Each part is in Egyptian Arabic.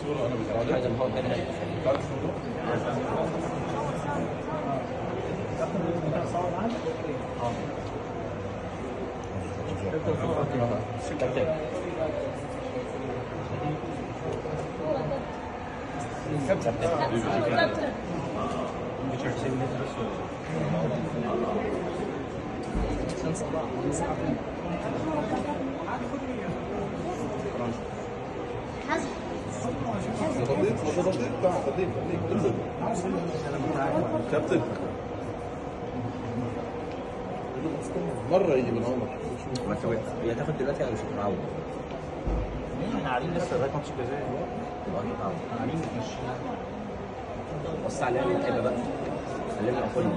صورة أنا بساعدك حاجه ما هو كان تعرف صورة؟ كابتن كابتن غطيت غطيت تعال خليك خليك انزل كابتن مرة يجي من عمرك ما سويت هي تاخد دلوقتي انا مش متعود احنا قاعدين لسه لغايه ماتش الجزائر والله متعود قاعدين مش بص عليها من اللعيبه بقى علمنا كلنا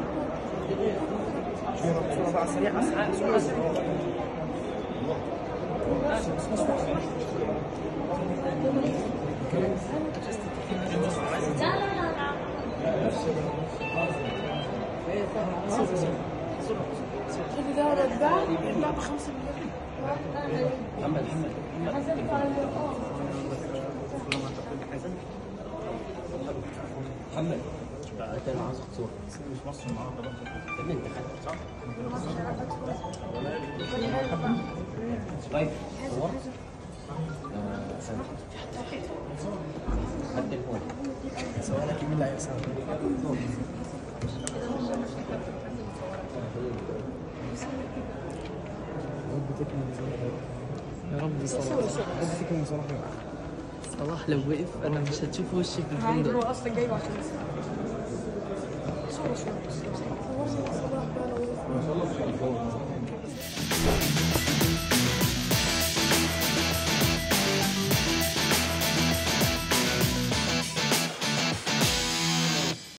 صوره بقى سريعه صوره سريعه اللي ده رجع يتباع ب 5 مليون محمد محمد محمد انت انا عاوز اخد صوره مش مصر النهارده بقى يا ابني انت خدت صح؟ طيب صور آه، استنى. هات تليفون سواء لك مين اللي هيكسب يا رب صلاح رب فيكم صلاح صلاح لو وقف انا مش هتشوف وشي في هو الفندق اصلا جايبه عشان يسمع. صورة صورة صورة صورة صورة